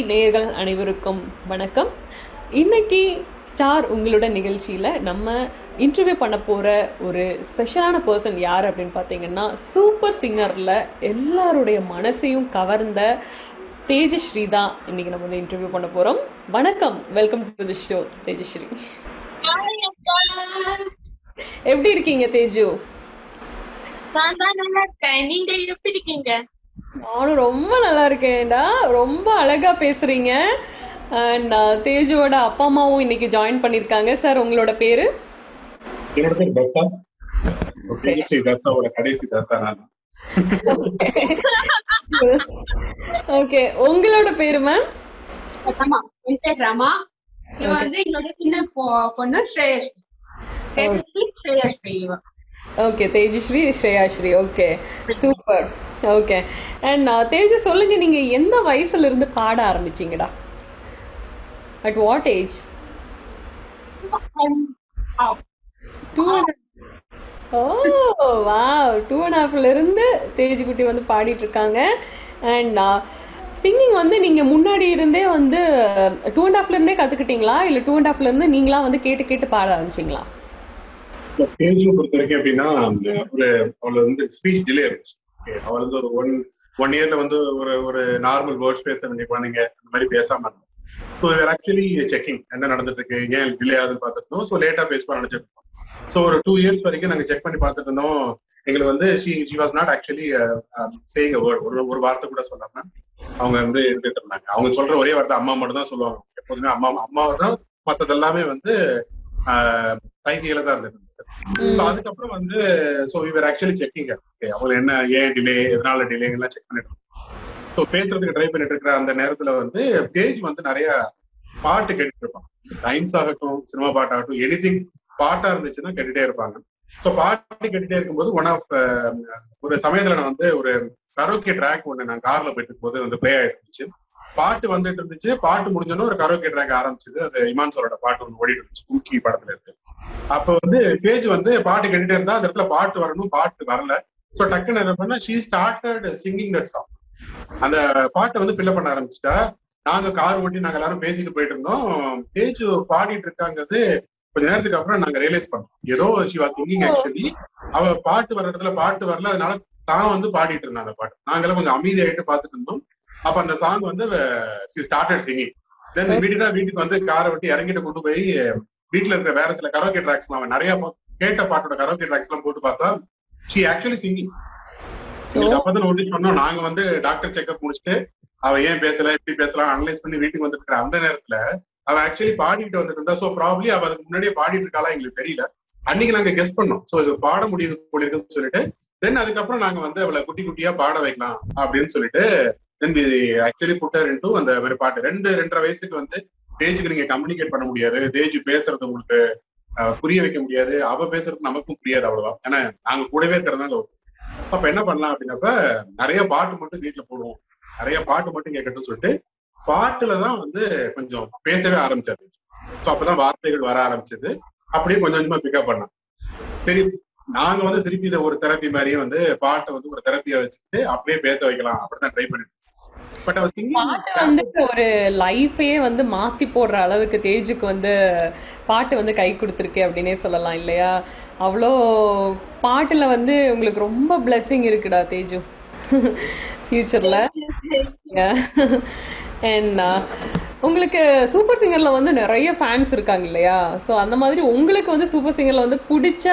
நேயர்கள் அனைவருக்கும் வணக்கம் இன்னைக்கு ஸ்டார் உங்களோட நிகழ்ச்சியில் நம்ம இன்டர்வியூ பண்ண போகிற ஒரு ஸ்பெஷலான பர்சன் யார் அப்படின்னு பார்த்தீங்கன்னா சூப்பர் சிங்கரில் எல்லாருடைய மனசையும் கவர்ந்த தேஜஸ்ரீ தான் இன்னைக்கு நம்ம வந்து இன்டர்வியூ பண்ண போகிறோம் வணக்கம் welcome to the show Tejasri எப்படி இருக்கீங்க தேஜு நான் தான் நல்லா இருக்கேன் நீங்க எப்படி இருக்கீங்க நானும் ரொம்ப நல்லா இருக்கேன்டா ரொம்ப அழகா பேசுறீங்க அண்ட் தேஜுவோட அப்பா அம்மாவும் இன்னைக்கு ஜாயின் பண்ணியிருக்காங்க சார் உங்களோட பேரு என்னோட பேர் தத்தா So, கடைசி தத்தாவோட கடைசி தத்தா நான் ஓகே உங்களோட பேரு மேம் ஆமா என் பேர் ரமா இவ வந்து என்னோட சின்ன பொ- பொண்ணு ஸ்ரேயஸ் தேஜஸ்ரீ ஸ்ரேயஸ்ரீ இவ okay Tejasri Shreyasri okay super okay and Teju சொல்லுங்க நீங்க எந்த வயசுல இருந்து பாட ஆரம்பிச்சீங்கடா at what age two oh wow two and ஹாஃப்ல இருந்து தேஜ் குட்டி வந்து பாடிட்டு இருக்காங்க அண்ட் சிங்கிங் வந்து நீங்க முன்னாடி இருந்தே வந்து டூ அண்ட் ஹாஃப்ல இருந்தே கத்துக்கிட்டீங்களா இல்ல டூ அண்ட் ஹாஃப்ல இருந்து நீங்களா வந்து கேட்டு கேட்டு பாட ஆரம்பிச்சீங்களா பேஜில் பொறுத்த வரைக்கும் எப்படின்னா அந்த ஒரு அவள் வந்து ஸ்பீச் டிலே இருந்துச்சு Okay, அவள் வந்து ஒரு ஒன் ஒன் இயர்ல வந்து ஒரு ஒரு நார்மல் வேர்ட்ஸ் பேச வேண்டிய குழந்தைங்க அந்த மாதிரி பேசாம இருந்தோம் ஸோ இவர் ஆக்சுவலி செக்கிங் என்ன நடந்துட்டு இருக்கு ஏன் டிலே ஆகுதுன்னு பார்த்துருந்தோம் ஸோ லேட்டா பேசுவா நினைச்சிட்டு இருந்தோம் ஸோ ஒரு டூ இயர்ஸ் வரைக்கும் நாங்க செக் பண்ணி பார்த்துட்டு இருந்தோம் எங்களுக்கு வந்து she she was not actually saying word ஒரு ஒரு வார்த்தை கூட சொல்லாம அவங்க வந்து எடுத்துட்டு இருந்தாங்க அவங்க சொல்ற ஒரே வார்த்தை அம்மா மட்டும் தான் சொல்லுவாங்க எப்போதுமே அம்மா அம்மாவை தான் மத்தது எல்லாமே வந்து தைத்தியில தான் இருந்துட்டு ஸோ அதுக்கப்புறம் வந்து ஸோ இவர் ஆக்சுவலி செக்கிங் ஓகே அவங்க என்ன ஏன் டிலே எதனால டிலே எல்லாம் செக் பண்ணிட்டு ஸோ பேசுறதுக்கு ட்ரை பண்ணிட்டு இருக்கிற அந்த நேரத்துல வந்து தேஜ் வந்து நிறைய பாட்டு கேட்டுட்டு இருப்பாங்க ரைம்ஸ் ஆகட்டும் சினிமா பாட்டாகட்டும் எனி திங் பாட்டா இருந்துச்சுன்னா கேட்டுட்டே இருப்பாங்க ஸோ பாட்டு கேட்டுட்டே இருக்கும்போது ஒன் ஆஃப் ஒரு சமயத்துல நான் வந்து ஒரு கரோக்கே ட்ராக் ஒன்று நான் கார்ல போயிட்டு இருக்கும்போது வந்து பிளே ஆயிட்டு இருந்துச்சு பாட்டு வந்துட்டு இருந்துச்சு பாட்டு முடிஞ்சோன்னு ஒரு கரோக்கே ட்ராக் ஆரம்பிச்சது அது இமான் சாரோட பாட்டு ஒன்று ஓடிட்டு இருந்துச்சு குக்கி படத்துல இருக்கு அப்ப வந்து பேஜ் வந்து பாட்டு கேட்டுட்டே இருந்தா அந்த இடத்துல பாட்டு வரணும் பாட்டு வரல சோ டக்குன்னு என்ன பண்ணா she started singing that song அந்த பாட்டை வந்து ஃபில்அப் பண்ண ஆரம்பிச்சிட்டா நாங்க கார் ஓட்டி நாங்க எல்லாரும் பேசிட்டு போயிட்டு இருந்தோம் பேஜ் பாடிட்டு இருக்காங்கிறது கொஞ்ச நேரத்துக்கு அப்புறம் நாங்க ரியலைஸ் பண்ணோம் ஏதோ ஷி வாஸ் சிங்கிங் ஆக்சுவலி அவ பாட்டு வர இடத்துல பாட்டு வரல அதனால தான் வந்து பாடிட்டு இருந்தா அந்த பாட்டு நாங்கெல்லாம் கொஞ்சம் அமைதியாயிட்டு பாத்துட்டு இருந்தோம் அப்ப அந்த சாங் வந்து ஸ்டார்டட் சிங்கிங் தென் இமீடியட்டா வீட்டுக்கு வந்து காரை விட்டு இறங்கிட்டு கொண்டு போய் வீட்டுல இருக்கிற வேற சில கரோக்கே ட்ராக்ஸ் அவன் நிறைய பா- கேட்ட பாட்டோட கரோக்கே ட்ராக்ஸ் எல்லாம் போட்டு பார்த்தா ஷி ஆக்சுவலி சிங்கிங் அப்பதான் நோட்டீஸ் பண்ணோம் நாங்க வந்து டாக்டர் செக்அப் முடிச்சுட்டு அவ ஏன் பேசல எப்படி பேசலாம் அனலைஸ் பண்ணி வீட்டுக்கு வந்துட்டு இருக்கிற அந்த நேரத்துல அவ ஆக்சுவலி பாடிட்டு வந்துட்டு இருந்தா சோ ப்ராப்ளி அவ அதுக்கு முன்னாடியே பாடிட்டு இருக்காளா எங்களுக்கு தெரியல அன்னைக்கு நாங்க கெஸ் பண்ணோம் சோ இது பாட முடியுது போல இருக்குன்னு சொல்லிட்டு தென் அதுக்கப்புறம் நாங்க வந்து அவளை குட்டி குட்டியா பாட வைக்கலாம் அப்படின்னு சொல்லிட்டு தென் ஆக்சுவலி புட்டர் இன்டூ அந்த ஒரு பாட்டு ரெண்டு ரெண்டரை வயசுக்கு வந்து தேஜுக்கு நீங்க கம்யூனிகேட் பண்ண முடியாது தேஜு பேசுறது உங்களுக்கு அஹ், புரிய வைக்க முடியாது அவ பேசுறது நமக்கும் புரியாது அவ்வளவுதான் ஏன்னா நாங்க கூடவே இருக்கிறதுனால ஒரு- அப்ப என்ன பண்ணலாம் அப்படின்னப்ப நிறைய பாட்டு மட்டும் வீட்டுல போடுவோம் நிறைய பாட்டு மட்டும் கேட்கட்டும்னு சொல்லிட்டு பாட்டுலதான் வந்து கொஞ்சம் பேசவே ஆரம்பிச்சாரு சோ அப்பதான் வார்த்தைகள் வர ஆரம்பிச்சது அப்படியே கொஞ்சம் கொஞ்சமா பிக்கப் பண்ணோம் சரி நாங்க வந்து திருப்பி இதை ஒரு தெரப்பி மாதிரியே வந்து பாட்டை வந்து ஒரு தெரப்பியா வச்சுட்டு அப்படியே பேச வைக்கலாம் அப்படிதான் ட்ரை பண்ணிட்டு பட் அவர் பாட்டு வந்து ஒரு லைஃபே வந்து மாத்தி போடுற அளவுக்கு தேஜுக்கு வந்து பாட்டு வந்து கை கொடுத்துருக்கு அப்படின்னே சொல்லலாம் இல்லையா அவ்வளோ பாட்டுல வந்து உங்களுக்கு ரொம்ப பிளெஸ்ஸிங் இருக்குடா தேஜு ஃபியூச்சர்ல அண்ட் உங்களுக்கு சூப்பர் சிங்கர்ல வந்து நிறைய ஃபேன்ஸ் இருக்காங்க இல்லையா ஸோ அந்த மாதிரி உங்களுக்கு வந்து சூப்பர் சிங்கர்ல வந்து பிடிச்ச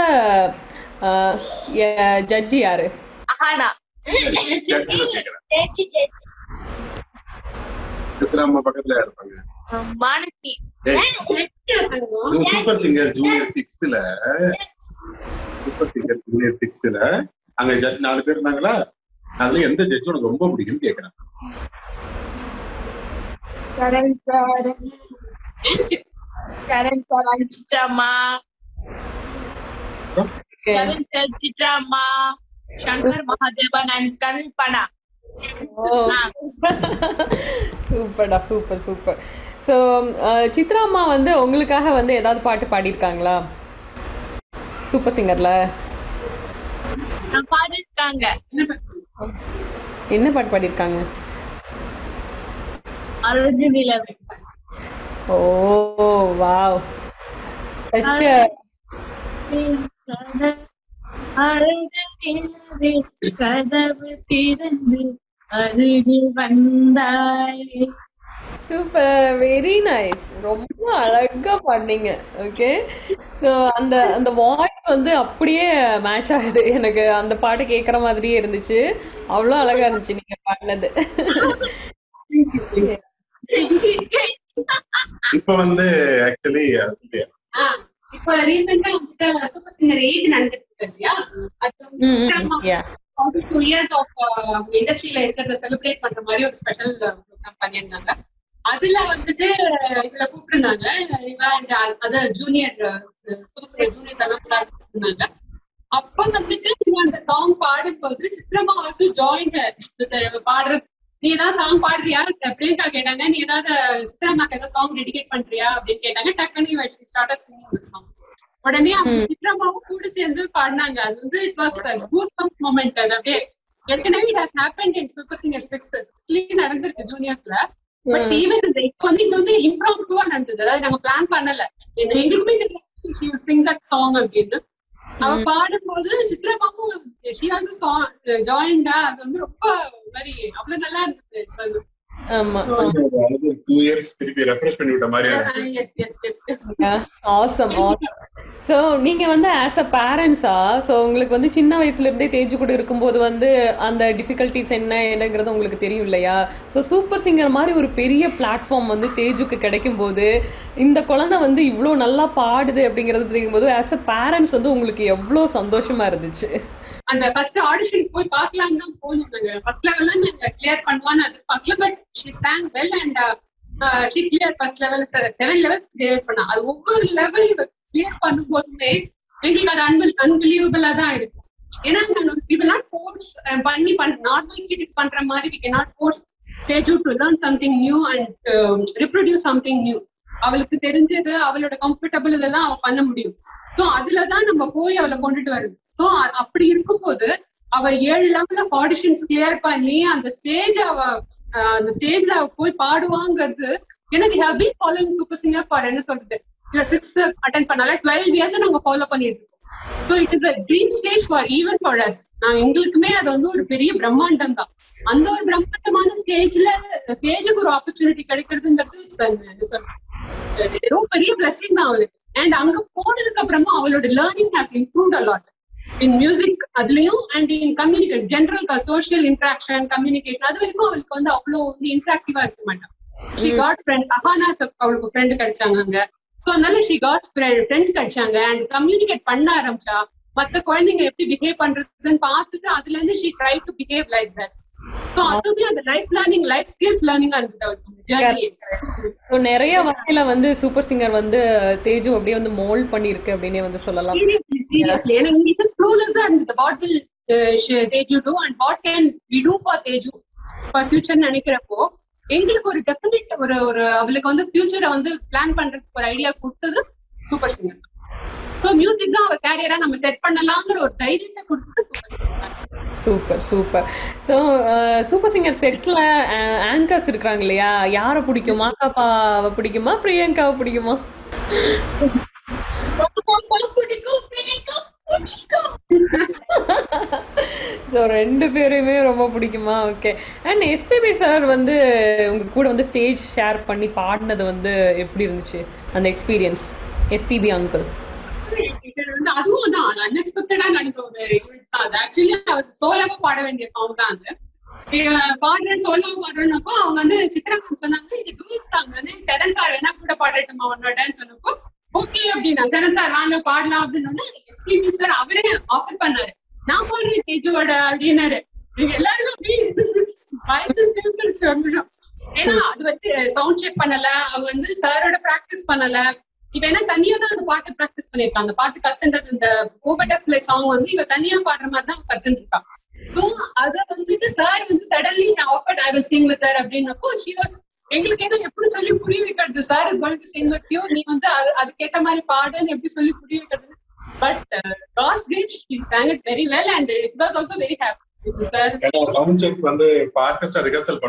ஜட்ஜி யாரு ஆனா ஜட்ஜில கேக்குறேன் சித்ராம்மா பக்கத்துல இருப்பாங்க மானசி சூப்பர் சிங்கர் ஜூனியர் சிக்ஸ்ல சூப்பர் சிங்கர் ஜூனியர் சிக்ஸ்ல அங்க ஜட்ஜ் நாலு பேர் இருந்தாங்களா அதுல எந்த ஜட்ஜ் உனக்கு ரொம்ப பிடிக்கும்னு கேக்குறேன் சரண் சரண் சரண் சரண் சித்ராமா சரண் சரண் சித்ராமா சங்கர் மகாதேவன் அண்ட் கல்பனா சூப்பர்டா சூப்பர் சூப்பர் ஸோ சித்ரா அம்மா வந்து உங்களுக்காக வந்து ஏதாவது பாட்டு பாடியிருக்காங்களா சூப்பர் சிங்கர்ல நான் பாடிருக்காங்க என்ன பாட்டு பாடியிருக்காங்க அழகு நிலவே ஓ வாவ் சச் அழகு நிலவே கதவு திறந்து அருகில் வந்தாயே சூப்பர் வெரி நைஸ் ரொம்ப அழகா பண்ணீங்க ஓகே ஸோ அந்த அந்த வாய்ஸ் வந்து அப்படியே மேட்ச் ஆகுது எனக்கு அந்த பாட்டு கேட்குற மாதிரியே இருந்துச்சு அவ்வளோ அழகா இருந்துச்சு நீங்க பாடினது இப்ப வந்து ஆக்சுவலி ஆ, இப்ப ரீசெண்டா வந்துட்டு சூப்பர் சிங்கர் எயிட் நடந்துட்டு இருக்கு இல்லையா அது ம், ம், வந்து yeah. டூ இயர்ஸ் ஆஃப் இண்டஸ்ட்ரியில இருக்கிறத செலிப்ரேட் பண்ற மாதிரி ஒரு ஸ்பெஷல் ப்ரோக்ராம் பண்ணியிருந்தாங்க அதுல வந்துட்டு இவள கூப்பிட்டுருந்தாங்க இவ and அது ஜூனியர் சூப்பர் ஜூனியர்ஸ் எல்லாம் கூப்பிட்டுருந்தாங்க அப்ப வந்துட்டு இவ அந்த சாங் பாடும்போது சித்திரமா ஆல்சோ ஜாயின் பாடுறது நீ ஏதாவது சாங் பாடுறியா பிரியங்கா கேட்டாங்க நீ ஏதாவது சித்திரமாக்கு ஏதாவது சாங் டெடிகேட் பண்றியா அப்படின்னு கேட்டாங்க டக்குனு ஸ்டார்ட் சிங்கிங் சாங் உடனே அவங்க சித்ராமாவும் கூட சேர்ந்து பாடினாங்க அது வந்து it was goose bump moment அது அப்படியே ஏற்கனவே it has happen in Super Singer six சிக்ஸ்லயே நடந்திருக்கு ஜூனியர்ஸ்ல பட் ஈவன் இந்த இப்போ வந்து இது வந்து இம்ப்ராம்ப்டுவா நடந்தது அதாவது நாங்க பிளான் பண்ணல என்ன- எங்களுக்குமே தெரியல சிங் தட் சாங் அப்படின்னு அவ பாடும்போது சித்ராமாவும் ஷி ஆல்சோ சாங் ஜாயின்டா அது வந்து ரொம்ப மாதிரி அவ்வளவு நல்லா இருந்தது அது. ஆமா டூ இயர்ஸ் திருப்பி ரெஃப்ரெஷ் பண்ணி விட்ட மாதிரி Ah, yes, yes, yes, yes. Awesome awesome so நீங்க வந்து ஆஸ் அ பேரண்ட்ஸா ஸோ உங்களுக்கு வந்து சின்ன வயசுல இருந்தே தேஜு கூட இருக்கும்போது வந்து அந்த டிஃபிகல்ட்டிஸ் என்ன என்னங்கிறது உங்களுக்கு தெரியும் இல்லையா ஸோ சூப்பர் சிங்கர் மாதிரி ஒரு பெரிய பிளாட்ஃபார்ம் வந்து தேஜுக்கு கிடைக்கும் போது இந்த குழந்தை வந்து இவ்வளோ நல்லா பாடுது அப்படிங்கிறது தெரியும் போது ஆஸ் அ பேரண்ட்ஸ் வந்து உங்களுக்கு எவ்வளோ சந்தோஷமா இருந்துச்சு அந்த ஃபர்ஸ்ட் ஆடிஷன் போய் பார்க்கலாம் தான் போனோம் நாங்க ஃபர்ஸ்ட் லெவல்ல நாங்க கிளியர் பண்ணுவான்னு எதிர்பார்க்கல but she sang well and she clear first level seven level clear பண்ணா அது ஒவ்வொரு லெவல் கிளியர் பண்ணும்போதுமே எங்களுக்கு அது அன்பு அன்பிலீவபிளா தான் இருக்கும் ஏன்னா நாங்க we will not force அஹ், பண்ணி பண் நார்மல் கிட் பண்ற மாதிரி we cannot force Teju to learn something new and uh, reproduce something new அவளுக்கு தெரிஞ்சது அவளோட கம்ஃபர்டபுள் தான் அவ பண்ண முடியும் சோ அதுலதான் நம்ம போய் அவளை கொண்டுட்டு வருது சோ அப்படி இருக்கும்போது அவ ஏழு லெவல் ஆஃப் ஆடிஷன்ஸ் கிளியர் பண்ணி அந்த ஸ்டேஜ் அவ அஹ், அந்த ஸ்டேஜ்ல அவ போய் பாடுவாங்கிறது எனக்கு have been following Super Singer for என்ன சொல்றது இல்ல சிக்ஸ் அட்டன் பண்ணால டுவெல் இயர்ஸ் நாங்க ஃபாலோ பண்ணிட்டு இருக்கோம் so it is a dream stage for even for us நான் எங்களுக்குமே அது வந்து ஒரு பெரிய பிரம்மாண்டம் தான் அந்த ஒரு பிரம்மாண்டமான ஸ்டேஜ்ல ஸ்டேஜுக்கு ஒரு ஆப்பர்ச்சுனிட்டி கிடைக்கிறதுங்கிறது it's an- என்ன சொல்றது, ரொம்ப பெரிய பிளஸிங் தான் அவளுக்கு அண்ட் அங்க போனதுக்கு அப்புறமா அவளோட learning has improved a lot in music அதுலயும் and in communicate general social interaction communication அது வரைக்கும் அவளுக்கு வந்து அவ்வளவு வந்து இன்ட்ராக்டிவா இருக்க மாட்டான் ஷி காட் ஃப்ரெண்ட் அஹானா அவளுக்கு ஃப்ரெண்டு கிடைச்சாங்க அங்க சோ அதனால ஷி காட் ஃப்ரெண்ட்ஸ் கிடைச்சாங்க அண்ட் கம்யூனிகேட் பண்ண ஆரம்பிச்சா மத்த குழந்தைங்க எப்படி பிஹேவ் பண்றதுன்னு பார்த்துட்டு அதுல இருந்து she try to behave like that so அதுவுமே அந்த life learning life skills learning இருந்தது அவளுக்கு ஜர்னி ஸோ நிறைய வகையில வந்து சூப்பர் சிங்கர் வந்து தேஜு அப்படியே வந்து மோல்ட் பண்ணியிருக்கு அப்படின்னே வந்து சொல்லலாம் Seriously, seriously. And I'm even clueless that what will uh, sh- Teju do and what can we do for Teju for future நினைக்கிறப்போ எங்களுக்கு ஒரு டெஃபினட் ஒரு ஒரு அவளுக்கு வந்து ஃபியூச்சரை வந்து பிளான் பண்றதுக்கு ஒரு ஐடியா கொடுத்தது சூப்பர் சிங்கர் சோ மியூசிக் தான் அவர் கேரியரா நம்ம செட் பண்ணலாங்கிற ஒரு தைரியத்தை கொடுத்தது Super Singer super super so Super Singer செட்டில் ஆங்கர்ஸ் இருக்கிறாங்க இல்லையா யாரை பிடிக்கும் மாக்காப்பாவை பிடிக்குமா பிரியங்காவை பிடிக்குமா பிடிக்கும் பிடிக்கும் பிடிக்கும் ஸோ ரெண்டு பேருமே ரொம்ப பிடிக்குமா ஓகே அண்ட் எஸ்பிபி சார் வந்து உங்க கூட வந்து ஸ்டேஜ் ஷேர் பண்ணி பாடினது வந்து எப்படி இருந்துச்சு அந்த எக்ஸ்பீரியன்ஸ் எஸ்பிபி அங்கிள் இது வந்து அதுவும் தான் அன்எக்ஸ்பெக்டடா நடந்த ஒரு event தான் அது ஆக்சுவலி அவர் சோலாவா பாட வேண்டிய சாங் தான் அது இவன் பாடுறேன் சோலாவா பாடுறேன்னப்போ அவங்க வந்து சித்ராமன் சொன்னாங்க இது டூஸ் சாங் வந்து சரண் சார் வேணா கூட பாடட்டுமா உன்னோடன்னு சொன்னப்போ ஓகே அப்படின்னா சரண் சார் வாங்க பாடலாம் அப்படின்னு எஸ்பிபி சார் அவரே ஆஃபர் பண்ணாரு நான் பாடுறேன் தேஜுவோட அப்படின்னாரு இவங்க எல்லாரும் அப்படியே பயந்து சிரிச்சிருச்சு ஒரு நிமிஷம் ஏன்னா அது வந்து சவுண்ட் செக் பண்ணல அவங்க வந்து சாரோட பிராக்டிஸ் பண்ணல இவ என்ன தனியா தான் அந்த பாட்டு பிராக்டிஸ் பண்ணிருக்காங்க அந்த பாட்டு கத்துன்றது இந்த ஓபட்டர்ஃபிளை சாங் வந்து இவ தனியா பாடுற மாதிரி தான் கத்துன்னு இருக்கா சோ அத வந்துட்டு சார் வந்து சடன்லி நான் offered I will sing with அப்படின்னப்போ she was எங்களுக்கு ஏதோ எப்படி சொல்லி புரிய வைக்கிறது sir is going to sing with you நீ வந்து அது- அதுக்கேத்த மாதிரி பாடுன்னு எப்படி சொல்லி புரிய வைக்கிறது but cause great she sang it very well and it was also very happy sir ஏன்னா சவுண்ட் செக் வந்து ஆர்கெஸ்ட்ரா ரிஹர்சல் பண்ணும்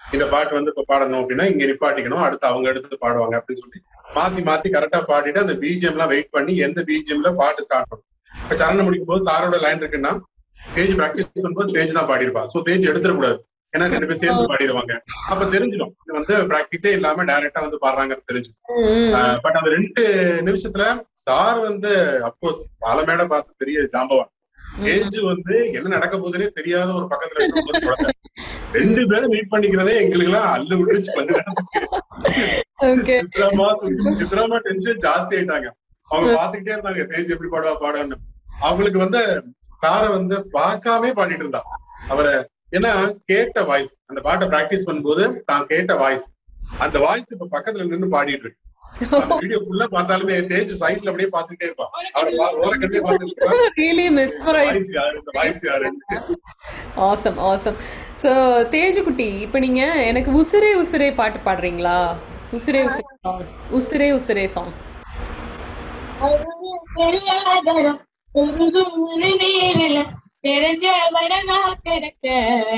இந்த பாட்டு வந்து இப்ப பாடணும் அப்படின்னா இங்க நிப்பாட்டிக்கணும் அடுத்து அவங்க எடுத்து பாடுவாங்க அப்படின்னு சொல்லி மாத்தி மாத்தி கரெக்டா பாடிட்டு அந்த பிஜிஎம் எல்லாம் வெயிட் பண்ணி எந்த பிஜிஎம்ல பாட்டு ஸ்டார்ட் பண்ணும் இப்ப சரணம் முடிக்கும் போது தாரோட லைன் இருக்குன்னா தேஜ் பிராக்டிஸ் பண்ணும்போது தேஜ் தான் பாடிருப்பா சோ தேஜ் எடுத்துடக்கூடாது ஏன்னா ரெண்டு பேர் சேர்ந்து பாடிடுவாங்க அப்ப தெரிஞ்சிடும் இது வந்து பிராக்டிஸே இல்லாம டைரக்டா வந்து பாடுறாங்கன்னு தெரிஞ்சிடும் பட் அந்த ரெண்டு நிமிஷத்துல சார் வந்து அப்கோர்ஸ் பல மேடை பார்த்து பெரிய ஜாம்பவான் ஏஜ் வந்து என்ன நடக்க போகுதுன்னே தெரியாத ஒரு பக்கத்துல இருக்கும்போது குழந்தை. ரெண்டு பேரும் மீட் பண்ணிக்கிறதே எங்களுக்கு எல்லாம் அல்லு விடுச்சு கொஞ்ச நேரத்துக்கு ஓகே சித்ராமா சித்ராமா டென்ஷன் ஜாஸ்தி ஆயிட்டாங்க அவங்க பாத்துக்கிட்டே இருந்தாங்க தேஜ் எப்படி பாடுவா பாடுவான்னு அவங்களுக்கு வந்து சார வந்து பார்க்காம பாடிட்டு இருந்தா அவரை ஏன்னா கேட்ட வாய்ஸ் அந்த பாட்டை பிராக்டிஸ் பண்ணும்போது தான் கேட்ட வாய்ஸ் அந்த வாய்ஸ் இப்ப பக்கத்துல நின்னு பாடிட்டு இருக்கு அந்த வீடியோ ஃபுல்லா பார்த்தாலுமே தேஜ் சைட்ல அப்படியே பாத்துக்கிட்டே இருப்பான் அவரை ஓரக்கட்டே பாத்துட்டு இருப்பான் ரியலி மிஸ்மரைஸ் வாய்ஸ் யாரு இந்த வாய்ஸ் யாருன்னு ஆசம் ஆசம் ஸோ தேஜுக்குட்டி இப்போ நீங்க எனக்கு உசிரே உசிரே பாட்டு பாடுறீங்களா உசிரே உசிரே சாங் உசிரே உசிரே சாங் தெரியாதரம் தெரிஞ்சும் ஒரு நேரில தெரிஞ்ச வரலா கிடக்க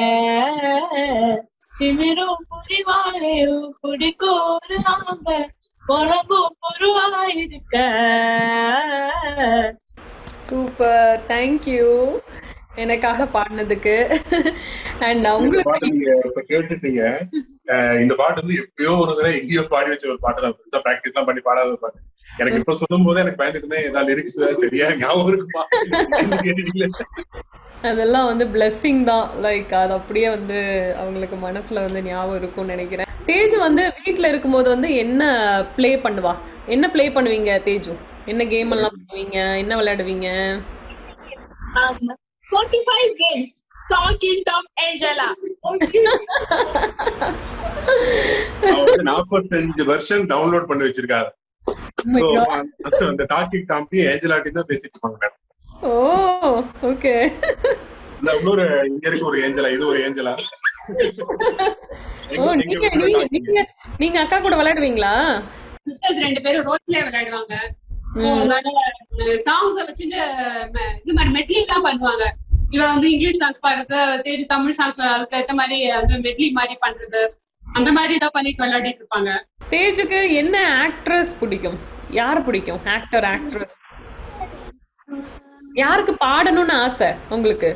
திமிரும் புரிவாரே பிடிக்கும் ஒரு ஆம்பல் குழம்பும் பொருவாயிருக்க சூப்பர் தேங்க்யூ எனக்காக பாடினதுக்கு அண்ட் இந்த உங்களுக்கு பாட்டு நீங்க இப்ப கேட்டுட்டீங்க அஹ் இந்த பாட்டு வந்து எப்பயோ ஒரு தடவை எங்கேயோ பாடி வச்ச ஒரு பாட்டு தான் பெருசா பிராக்டிஸ் எல்லாம் பண்ணி பாடாத ஒரு பாட்டு எனக்கு இப்ப சொல்லும் போது எனக்கு பயந்துட்டு இருந்தேன் ஏதாவது லிரிக்ஸ் சரியா ஞாபகம் இருக்குமா அப்படின்னு கேட்டுட்டீங்களே. அதெல்லாம் வந்து பிளெஸ்ஸிங் தான் லைக் அது அப்படியே வந்து அவங்களுக்கு மனசுல வந்து ஞாபகம் இருக்கும்னு நினைக்கிறேன் தேஜ் வந்து வீட்டில் இருக்கும்போது வந்து என்ன ப்ளே பண்ணுவா என்ன ப்ளே பண்ணுவீங்க தேஜு என்ன கேம் எல்லாம் பண்ணுவீங்க என்ன விளையாடுவீங்க forty five games talking Tom Angela அவர் வந்து நாற்பத்தஞ்சு வருஷம் டவுன்லோட் பண்ணி வச்சிருக்காரு my So, God. அந்த- அந்த டாக்கிங் டாம்பி ஏஞ்சலாட்டி தான் பேசிட்டு இருப்பாங்க மேடம் ஓ ஓகே இந்த இன்னொரு இங்க இருக்க ஒரு ஏஞ்சலா இது ஒரு ஏஞ்சலா ஓ நீங்க நீங்க நீங்க நீங்க அக்கா கூட விளையாடுவீங்களா சிஸ்டர்ஸ் ரெண்டு பேரும் ரோல் பிளே விளையாடுவாங்க சாங்ஸ வச்சுட்டு ம- இந்த மாதிரி மெட்லி எல்லாம் பண்ணுவாங்க இவ வந்து இங்கிலீஷ் சாங்ஸ் பாடுறது தேஜ் தமிழ் சாங்ஸ் அதுக்கு ஏத்த மாதிரி அந்த மெட்லி மாதிரி பண்றது அந்த மாதிரி தான் பண்ணிட்டு விளையாடிட்டு இருப்பாங்க தேஜுக்கு என்ன ஆக்ட்ரஸ் பிடிக்கும் யார் பிடிக்கும் ஆக்டர் ஆக்ட்ரஸ் யாருக்கு பாடணும்னு ஆசை உங்களுக்கு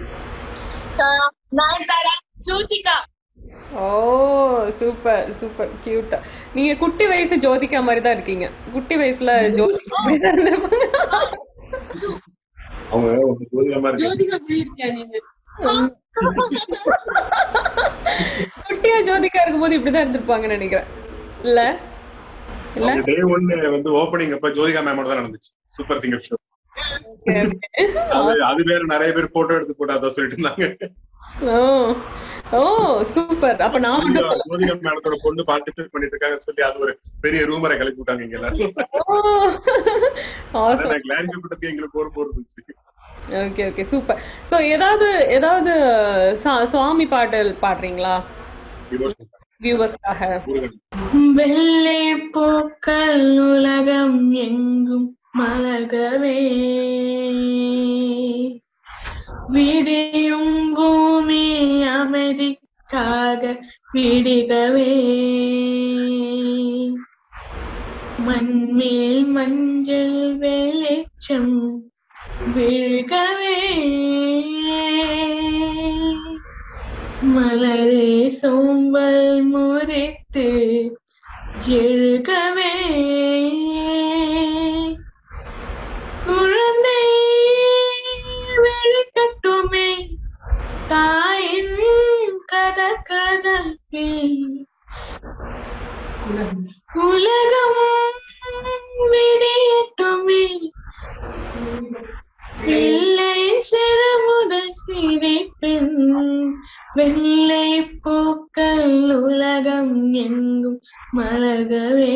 Nayanthara Jyothika oh super super கியூட்டா நீங்க குட்டி வயசு ஜோதிகா மாதிரி தான் இருக்கீங்க குட்டி வயசுல ஜோதிகா மாதிரி தான் இருந்திருப்பாங்க அவங்க ஒரு ஜோதிகா மாதிரி இருக்கு. ஜோதிகா போயிருக்கியா நீங்க குட்டியா ஜோதிகா இருக்கும்போது இப்படிதான் இருந்திருப்பாங்கன்னு நினைக்கிறேன் இல்ல இல்ல அவங்க டே ஒன்னு வந்து ஓப்பனிங் அப்ப ஜோதிகா மேமோட தான் நடந்துச்சு Super Singer show Okay, okay. அது அது வேற நிறைய பேர் போட்டோ எடுத்து போட்டாதான் சொல்லிட்டு இருந்தாங்க ஓ ஓ சூப்பர் அப்ப நான் மட்டும் சொல்ல ஜோதிகா மேடத்தோட பொண்ணு பார்ட்டிசிபேட் பண்ணிட்டு இருக்காங்க சொல்லி அது ஒரு பெரிய ரூமரை கிளப்பி விட்டாங்க இங்க எல்லாரும் ஓ ஆசம் நான் கிளாரிஃபை பண்ணதுக்கு எங்களுக்கு ஒரு போர் இருந்துச்சு ஓகே ஓகே சூப்பர் ஸோ ஏதாவது ஏதாவது சா- சுவாமி பாடல் பாடுறீங்களா Devotion. வியூவர்ஸ்க்காக முருகன். வெள்ளை பூக்கள் உலகம் எங்கும் மலகவே விடியும் பூமி அமைதிக்காக விடிகவே மண்மேல் மஞ்சள் வெளிச்சம் விழுகவே மலரே சோம்பல் முறித்து எழுகவே குழந்தை வெளிக்கட்டுமே தாயின் கத கதப்பில் உலகம் விடியட்டுமே வெள்ளை சிறுமுக சிரிப்பின் வெள்ளை பூக்கள் உலகம் எங்கும் மலகவே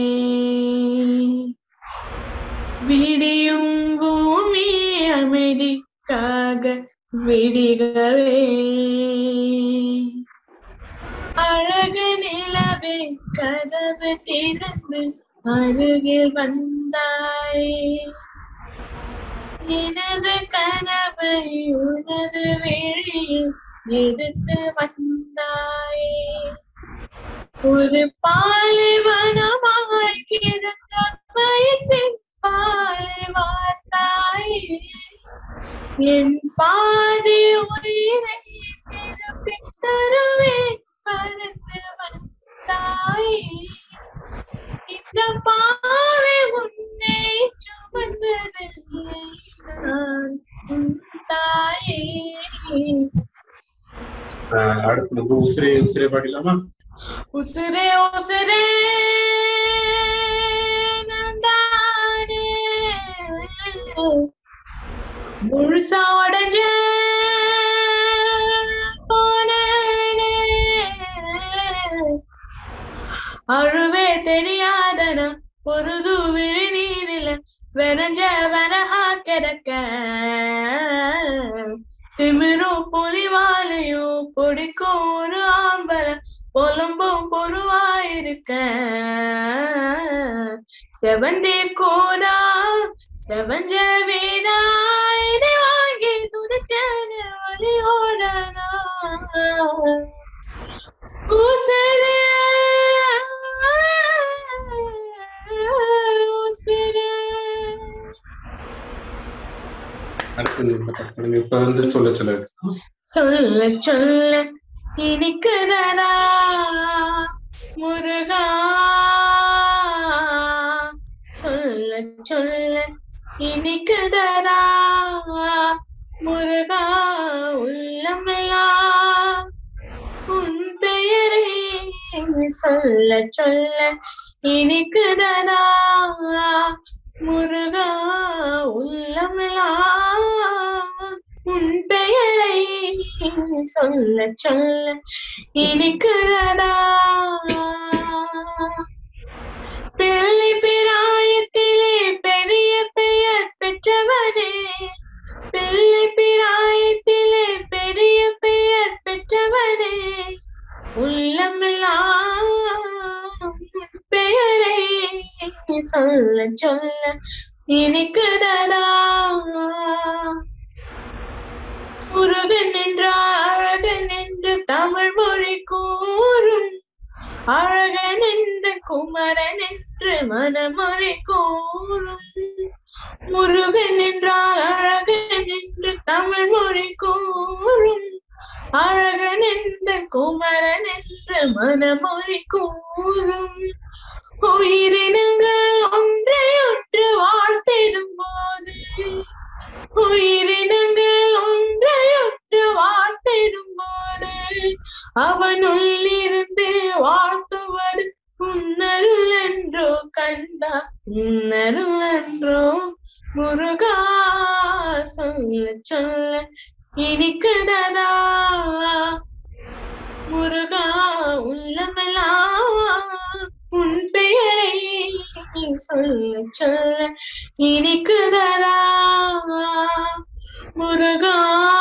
விடியும் பூமி அமைதிக்காக விடிகவே அழகு நிலவே கதவு திறந்து அருகில் வந்தாய் எனது கனவை உனது வெளியில் எடுத்து வந்தாயே ஒரு பாலைவனமாய் கிடந்த வயிற்றில் பாலை வார்த்தாயே என் பாதி உயிரை திருப்பி தருவேன் பறந்து வந்தாயே இந்த பாவை உன்னை சுமந்ததில்லை நான் உன் தாயே ஆஹ் அடுத்து வந்து உசிரே உசிரே பாடிலாமா உசுரே உசுரே நந்தானே முழுசா உடஞ்ச போனேனே அழுவே தெரியாதன பொருது விழி நீரில வெறஞ்ச வரஹா கிடக்க திமிரும் புலிவாலையும் பிடிக்கும் ஒரு ஆம்பல புலம்பும் பொருவாயிருக்க செவந்தீர் கூடா செவஞ்ச வீடா இதை வாங்கி துடிச்சன வழியோட உசிரே உசிரே அடுத்து இந்த பாட்டு இப்ப வந்து சொல்ல சொல்ல சொல்ல சொல்ல இனிக்குதடா முருகா சொல்ல சொல்ல இனிக்குதடா முருகா உள்ளமெல்லாம் உன் பெயரை சொல்ல சொல்ல இனிக்குதடா முருகா உள்ளமெல்லாம் உன் பெயரை சொல்ல சொல்ல இனிக்குதடா பிள்ளை பிராயத்திலே பெரிய பெயர் பெற்றவனே பிள்ளை பிராயத்திலே பெரிய பெயர் பெற்றவனே உள்ளமெல்லாம் உன் பெயரை சொல்ல சொல்ல இனிக்குதடா முருகன் என்றால் அழகன் என்று தமிழ் மொழி கூறும் அழகன் என்ற குமரன் என்று மனமொழி கூறும் முருகன் என்றால் அழகன் என்று தமிழ் மொழி கூறும் அழகன் என்ற குமரன் என்று மனமொழி கூறும் உயிரினங்கள் ஒன்றையொன்று வாழ்த்திடும் போது உயிரினங்கள் ஒன்றையொன்று வாழ்த்திடும் போது அவனுள்ளிருந்து வாழ்த்துவது உன்னருள் என்றோ கண்டா உன்னருள் என்றோ முருகா சொல்ல சொல்ல இனிக்குதடா முருகா உள்ளமெல்லாம் உன் பெயரை சொல்ல சொல்ல இனிக்குதடா முருகா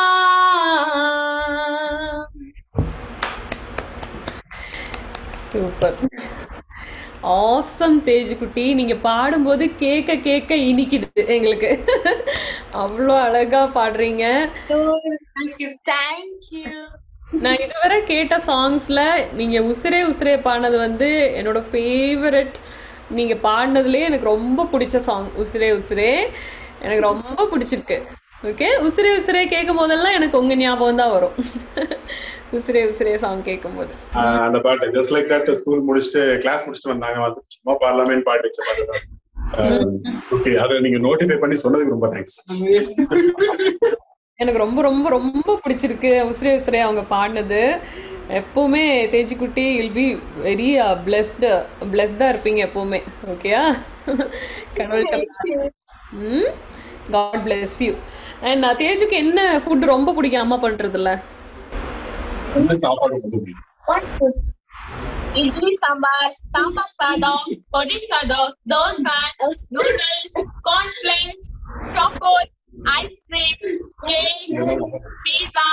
சூப்பர் ஆசம் தேஜுக்குட்டி நீங்க பாடும்போது கேட்க கேட்க இனிக்குது எங்களுக்கு அவ்வளோ அழகா பாடுறீங்க தேங்க்யூ தேங்க்யூ நான் இதுவரை கேட்ட சாங்ஸ்ல நீங்க உசிரே உசிரே பாடினது வந்து என்னோட ஃபேவரட் நீங்க பாடினதுலயே எனக்கு ரொம்ப பிடிச்ச சாங் உசிரே உசிரே எனக்கு ரொம்ப பிடிச்சிருக்கு ஓகே உசிரே உசிரே கேட்கும் போதெல்லாம் எனக்கு உங்க ஞாபகம் தான் வரும் உசிரே உசிரே சாங் கேட்கும்போது ஆஹ் அந்த பாட்டு ஜஸ்ட் லைக் தட் ஸ்கூல் முடிச்சுட்டு கிளாஸ் முடிச்சுட்டு வந்தாங்க வந்து சும்மா பாடலாமேன்னு பாட்டு வச்ச பாட்டு தான் ஓகே அதை நீங்க நோட்டிஃபை பண்ணி சொன்னதுக்கு ரொம்ப தேங்க்ஸ் எனக்கு ரொம்ப ரொம்ப ரொம்ப பிடிச்சிருக்கு உசிரே உசிரே அவங்க பாடினது எப்பவுமே தேஜிக்குட்டி வில் பி வெரி பிளெஸ்டு பிளெஸ்டாக இருப்பீங்க எப்பவுமே ஓகேயா கடவுள்கிட்ட ம் காட் பிளெஸ் யூ அண்ட் தேஜுக்கு என்ன ஃபுட் ரொம்ப பிடிக்கும் அம்மா பண்ணுறதுல என்ன சாப்பாடு ரொம்ப பிடிக்கும் இட்லி சாம்பார் சாம்பார் சாதம் பொடி சாதம் தோசை நூடுல்ஸ் கார்ன்ஃபிளேக்ஸ் சாக்கோல் ஐஸ்கிரீம் கேக் பீஸா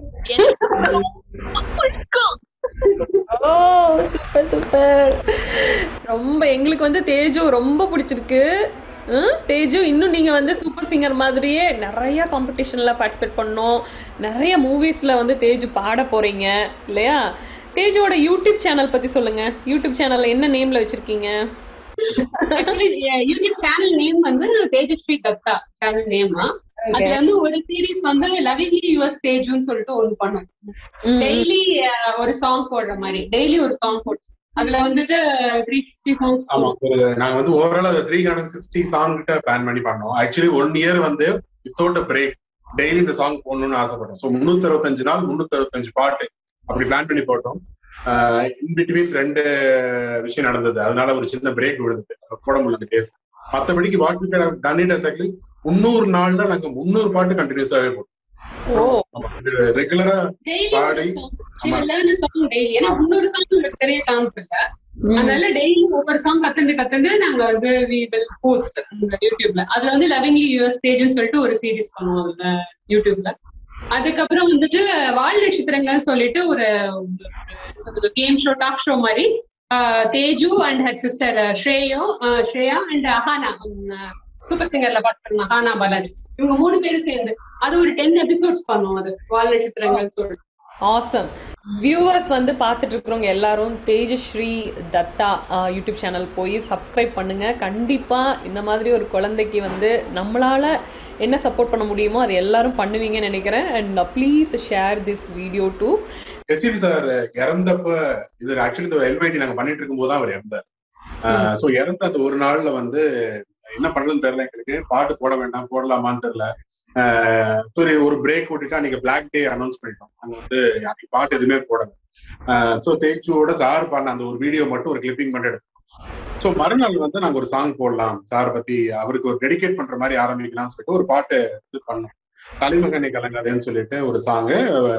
பிடிக்கும் ஓ சூப்பர் சூப்பர் ரொம்ப எங்களுக்கு வந்து தேஜு ரொம்ப பிடிச்சிருக்கு ம், தேஜு இன்னும் நீங்கள் வந்து சூப்பர் சிங்கர் மாதிரியே நிறைய காம்படிஷனில் பார்ட்டிசிபேட் பண்ணோம் நிறைய மூவிஸில் வந்து தேஜு பாட போகிறீங்க இல்லையா தேஜுவோட யூடியூப் சேனல் பற்றி சொல்லுங்கள் யூடியூப் சேனலில் என்ன நேமில் வச்சுருக்கீங்க ஆக்சுவலி யூடியூப் சேனல் நேம் வந்து தேஜஸ்ரீ தத்தா சேனல் நேம் அதுல வந்து ஒரு சீரிஸ் வந்து லவிங்லி யுவர் ஸ்டேஜ்னு சொல்லிட்டு ஒண்ணு பண்ணோம் டெய்லி ஒரு சாங் போடுற மாதிரி டெய்லி ஒரு சாங் போட்டு அதுல வந்துட்டு த்ரீ ஃபிஃப்டி சாங்ஸ் ஆமா ஒரு நாங்க வந்து ஓவரால் அதை த்ரீ ஹண்ட்ரட் சிக்ஸ்டி சாங் கிட்ட பிளான் பண்ணி பண்ணோம் ஆக்சுவலி ஒன் இயர் வந்து வித்தவுட் அ பிரேக் டெய்லி இந்த சாங் போடணும்னு ஆசைப்பட்டோம் ஸோ முன்னூத்தி அறுபத்தஞ்சு நாள் முன்னூத்தி அறுபத்தஞ்சு பாட்டு அப்படி பிளான் பண்ணி போட்டோம் இன் பிட்வீன் ரெண்டு விஷயம் நடந்தது அதனால ஒரு சின்ன பிரேக் விழுந்தது அப்ப போட முடியல டேஸ் மத்தபடிக்கு வாட் டன் இட் எக்ஸாக்ட்லி முந்நூறு நாள்ல நாங்க முந்நூறு பாட்டு கண்டினியூஸாவே போட்டோம் ஓ ரெகுலரா டெய்லி பாடி, ஆமா. சாங் டெய்லி ஏன்னா முன்னூறு சாங் உங்களுக்கு தெரிய சான்ஸ் இல்ல அதனால டெய்லி ஒவ்வொரு சாங் கத்துண்டு கத்துண்டு நாங்க வந்து வி வில் போஸ்ட் யூடியூப்ல அதுல வந்து லவிங்லி யுவர் ஸ்டேஜ்னு சொல்லிட்டு ஒரு சீரிஸ் பண்ணுவோம் அதுல யூடியூப்ல அதுக்கப்புறம் வந்துட்டு வால் நட்சத்திரங்கள் சொல்லிட்டு ஒரு கேம் ஷோ டாக் ஷோ மாதிரி ஆஹ் தேஜு அண்ட் ஹர் சிஸ்டர் ஸ்ரேயோ ah Shreya and Ahana super சிங்கர்ல பாட்டு அஹானா பாலாஜி இவங்க மூணு பேரும் சேர்ந்து அது ஒரு டென் எபிசோட்ஸ் பண்ணுவோம் அது வால் நட்சத்திரங்கள் சொல்லிட்டு ஆசம் வியூவர்ஸ் வந்து பார்த்துட்டு இருக்கிறவங்க எல்லாரும் தேஜஸ்ரீ தத்தா யூடியூப் சேனல் போய் சப்ஸ்கிரைப் பண்ணுங்க கண்டிப்பா இந்த மாதிரி ஒரு குழந்தைக்கு வந்து நம்மளால என்ன சப்போர்ட் பண்ண முடியுமோ அது எல்லாரும் பண்ணுவீங்கன்னு நினைக்கிறேன் and please share this video to SPB sir இறந்தப்ப இது ஆக்சுவலி இந்த எல்வைடி நாங்க பண்ணிட்டு இருக்கும் போது அவர் இறந்தார் சோ இறந்த அந்த ஒரு நாள்ல வந்து என்ன பண்றதுன்னு தெரியல எங்களுக்கு பாட்டு போட வேண்டாம் போடலாமான்னு தெரியல ஆஹ் சரி ஒரு பிரேக் விட்டுட்டு அன்னைக்கு பிளாக் டே அனௌன்ஸ் பண்ணிட்டோம் அங்க வந்து அன்னைக்கு பாட்டு எதுவுமே போடல ஸோ தேஜுவோட சார் பாடின அந்த ஒரு வீடியோ மட்டும் ஒரு கிளிப்பிங் மட்டும் எடுத்தோம் ஸோ மறுநாள் வந்து நாங்க ஒரு சாங் போடலாம் சார் பத்தி அவருக்கு ஒரு டெடிகேட் பண்ற மாதிரி ஆரம்பிக்கலாம்னு சொல்லிட்டு ஒரு பாட்டு இது பண்ணோம் தலைமகனை கலங்காதேன்னு சொல்லிட்டு ஒரு சாங்கு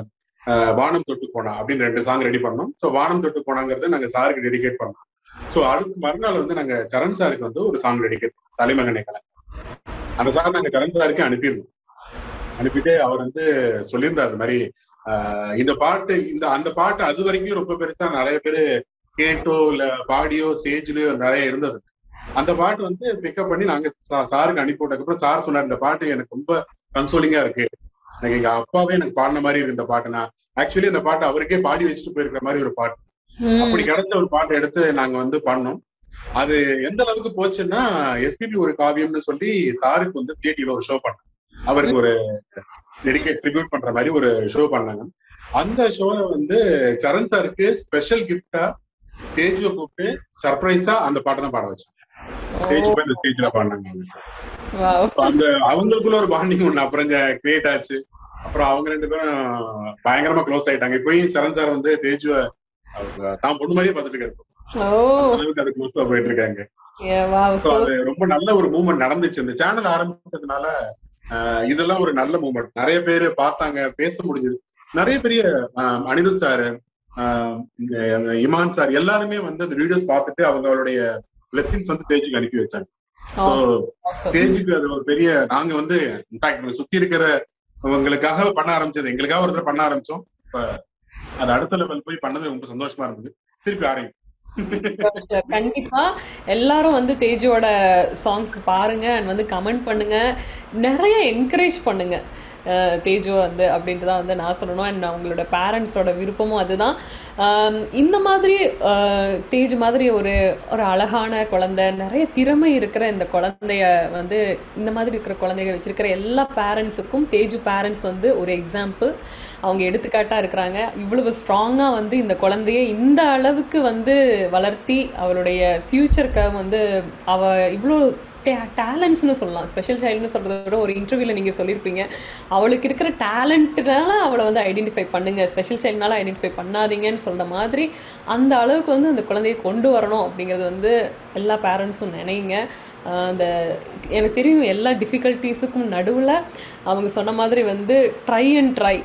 வானம் தொட்டு போனா அப்படின்னு ரெண்டு சாங் ரெடி பண்ணோம் ஸோ வானம் தொட்டு போனாங்கிறத நாங்க சாருக்கு டெடிகேட் பண்ணோம் ஸோ அதுக்கு மறுநாள் வந்து நாங்க சரண் சாருக்கு வந்து ஒரு சாங் டெடிகேட் பண்ணோம் தலைமகனை கலங்க அந்த சாங் நாங்க சரண் சாருக்கு அனுப்பியிருந்தோம் அனுப்பிட்டு அவர் வந்து சொல்லியிருந்தார் இந்த மாதிரி ஆஹ் இந்த பாட்டு இந்த அந்த பாட்டு அது வரைக்கும் ரொம்ப பெருசா நிறைய பேரு கேட்டோ இல்ல பாடியோ ஸ்டேஜ்லயோ நிறைய இருந்தது அந்த பாட்டு வந்து பிக்கப் பண்ணி நாங்க சா- சாருக்கு அனுப்பி விட்டதுக்கப்புறம் சார் சொன்னார் இந்த பாட்டு எனக்கு ரொம்ப கன்சோலிங்கா இருக்கு எனக்கு எங்க அப்பாவே எனக்கு பாடின மாதிரி இருக்கு இந்த பாட்டு நான் ஆக்சுவலி இந்த பாட்டு அவருக்கே பாடி வச்சுட்டு போயிருக்கிற மாதிரி ஒரு பாட்டு அப்படி கிடைச்ச ஒரு பாட்டை எடுத்து நாங்க வந்து பண்ணோம் அது எந்த அளவுக்கு போச்சுன்னா எஸ்பிபி ஒரு காவியம்னு சொல்லி சாருக்கு வந்து தியேட்டர்ல ஒரு ஷோ பண்ணாங்க அவருக்கு ஒரு டெடிகேட் ட்ரிபியூட் பண்ற மாதிரி ஒரு ஷோ பண்ணாங்க அந்த ஷோல வந்து சரண் சாருக்கு ஸ்பெஷல் கிஃப்டா தேஜுவை கூப்பிட்டு சர்ப்ரைஸா அந்த பாட்டை தான் பாட வச்சாங்க தேஜு போய் அந்த ஸ்டேஜ்ல பாடினாங்க அவங்க. So அந்த அவங்களுக்குள்ள ஒரு பாண்டிங் ஒண்ணு அப்புறம் கிரியேட் ஆச்சு அப்புறம் அவங்க ரெண்டு பேரும் பயங்கரமா க்ளோஸ் ஆயிட்டாங்க இப்பயும் சரண் சார் வந்து தேஜுவ அவங்க தான் பொண்ணு மாதிரியே பார்த்துட்டு இருக்காரு ஓ அந்த அளவுக்கு அது க்ளோஸா போயிட்டு இருக்காங்க வாவ் So அது ரொம்ப நல்ல ஒரு மூவ்மெண்ட் நடந்துச்சு இந்த சேனல் ஆரம்பிச்சதுனால ஆஹ் இதெல்லாம் ஒரு நல்ல மூவ்மெண்ட் நிறைய பேர் பார்த்தாங்க பேச முடிஞ்சது நிறைய பெரிய ஆஹ் அனிருத் சாரு ஆஹ் இந்த இமான் சார் எல்லாருமே வந்து அந்த வீடியோஸ் பார்த்துட்டு அவங்களுடைய பிளெஸிங்ஸ் வந்து தேஜுக்கு அனுப்பி வச்சாங்க ஸோ தேஜுக்கு அது ஒரு பெரிய நாங்க வந்து இன்ஃபேக்ட் சுத்தி இருக்கிற உங்களுக்காக பண்ண ஆரம்பிச்சது எங்களுக்காக ஒரு தடவை பண்ண ஆரம்பிச்சோம் இப்ப அது அடுத்த லெவல் போய் பண்ணது ரொம்ப சந்தோஷமா இருந்தது திருப்பி ஆரம்பி கண்டிப்பா எல்லாரும் வந்து தேஜுவோட சாங்ஸ் பாருங்க அண்ட் வந்து கமெண்ட் பண்ணுங்க நிறைய என்கரேஜ் பண்ணுங்க அஹ் தேஜு வந்து அப்படின்ட்டு தான் வந்து நான் சொல்லணும் அண்ட் அவங்களோட பேரண்ட்ஸோட விருப்பமும் அதுதான் ஆம், இந்த மாதிரி அஹ், தேஜு மாதிரி ஒரு ஒரு அழகான குழந்தை நிறைய திறமை இருக்கிற இந்த குழந்தைய வந்து இந்த மாதிரி இருக்கிற குழந்தைங்க வச்சிருக்கிற எல்லா பேரண்ட்ஸுக்கும் தேஜு பேரண்ட்ஸ் வந்து ஒரு எக்ஸாம்பிள் அவங்க எடுத்துக்காட்டா இருக்கிறாங்க இவ்வளவு ஸ்ட்ராங்கா வந்து இந்த குழந்தைய இந்த அளவுக்கு வந்து வளர்த்தி அவளுடைய ஃபியூச்சருக்கு வந்து அவ இவ்வளோ டேலண்ட்ஸ்னு சொல்லலாம் ஸ்பெஷல் சைல்டுன்னு சொல்கிறத விட ஒரு இன்டர்வியூவில் நீங்கள் சொல்லியிருப்பீங்க அவளுக்கு இருக்கிற டேலண்ட்னால அவளை வந்து ஐடென்டிஃபை பண்ணுங்க ஸ்பெஷல் சைல்டுனால ஐடென்டிஃபை பண்ணாதீங்கன்னு சொல்கிற மாதிரி அந்த அளவுக்கு வந்து அந்த குழந்தையை கொண்டு வரணும் அப்படிங்கிறது வந்து எல்லா பேரண்ட்ஸும் நினைங்க ஆஹ் அந்த எனக்கு தெரியும் எல்லா டிஃபிகல்ட்டிஸுக்கும் நடுவில் அவங்க சொன்ன மாதிரி வந்து ட்ரை அண்ட் ட்ரை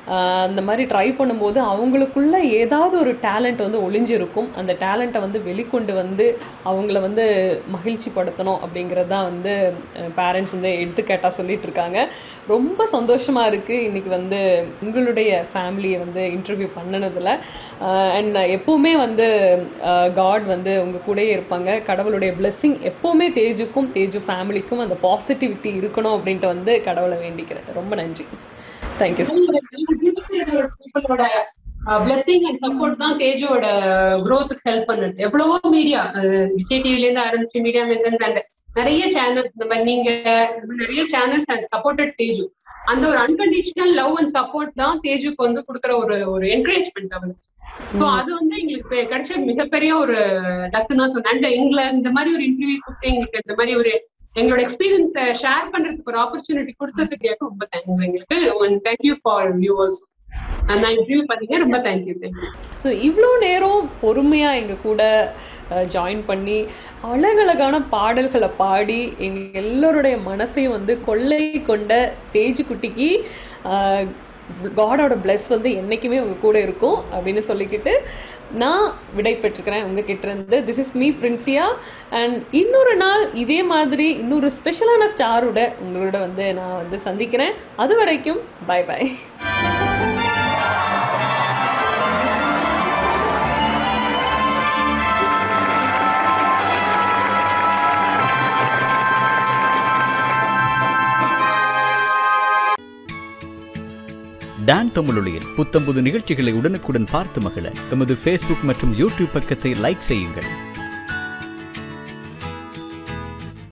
ஆஹ் அந்த மாதிரி ட்ரை பண்ணும்போது அவங்களுக்குள்ள ஏதாவது ஒரு டேலண்ட் வந்து ஒளிஞ்சிருக்கும் அந்த டேலண்ட்டை வந்து வெளிக்கொண்டு வந்து அவங்கள வந்து மகிழ்ச்சி படுத்தணும் அப்படிங்கிறது தான் வந்து பேரண்ட்ஸ் வந்து எடுத்துக்காட்டாக சொல்லிட்டு இருக்காங்க ரொம்ப சந்தோஷமாக இருக்குது இன்றைக்கி வந்து உங்களுடைய ஃபேமிலியை வந்து இன்டர்வியூ பண்ணினதில் அண்ட் எப்போவுமே வந்து காட் வந்து உங்கள் கூடயே இருப்பாங்க கடவுளுடைய blessing எப்போவுமே தேஜுக்கும் தேஜு ஃபேமிலிக்கும் அந்த பாசிட்டிவிட்டி இருக்கணும் அப்படின்ட்டு வந்து கடவுளை வேண்டிக்கிறேன் ரொம்ப நன்றி தேங்க்யூ பீப்புளோட பிளஸிங் அண்ட் சப்போர்ட் தான் தேஜுவோட க்ரோத்துக்கு ஹெல்ப் பண்ணுது எவ்வளவோ மீடியா விஜய் டிவில இருந்து ஆரம்பிச்சு மீடியா மெசன்ஸ் அண்ட் நிறைய சேனல்ஸ் இந்த மாதிரி நீங்க இந்த மாதிரி நிறைய சேனல்ஸ் அண்ட் சப்போர்ட்டட் தேஜு அந்த ஒரு அன்கண்டிஷனல் லவ் அண்ட் சப்போர்ட் தான் தேஜுக்கு வந்து கொடுக்குற ஒரு ஒரு என்கரேஜ்மெண்ட் அவருக்கு சோ அது வந்து எங்களுக்கு கிடைச்ச மிகப்பெரிய ஒரு லக்கு தான் சொன்னேன் அண்ட் எங்களை இந்த மாதிரி ஒரு இன்டர்வியூ கொடுத்து எங்களுக்கு இந்த மாதிரி ஒரு எங்களோட எக்ஸ்பீரியன்ஸை ஷேர் பண்றதுக்கு ஒரு ஆப்பர்ச்சுனிட்டி கொடுத்ததுக்கு ரொம்ப தேங்க்யூ எங்களுக்கு தேங்க்யூ ஃபார் யூ ஆல்சோ நான் இன்டர்வியூ பண்ணீங்க ரொம்ப தேங்க்யூ தேங்க்யூ ஸோ இவ்வளோ நேரம் பொறுமையாக எங்கள் கூட ஜாயின் பண்ணி அழகழகான பாடல்களை பாடி எங்கள் எல்லோருடைய மனசையும் வந்து கொள்ளை கொண்ட தேஜு குட்டிக்கு காடோட பிளஸ் வந்து என்றைக்குமே உங்கள் கூட இருக்கும் அப்படின்னு சொல்லிக்கிட்டு நான் விடை பெற்றிருக்கிறேன் உங்ககிட்ட இருந்து this is me Princia and இன்னொரு நாள் இதே மாதிரி இன்னொரு ஸ்பெஷலான ஸ்டாரோட உங்களோட வந்து நான் வந்து சந்திக்கிறேன் அது வரைக்கும் பை பை டான் தமிழொலியில் புத்தம்புது நிகழ்ச்சிகளை உடனுக்குடன் பார்த்து மகிழ எமது ஃபேஸ்புக் மற்றும் யூடியூப் பக்கத்தை லைக் செய்யுங்கள்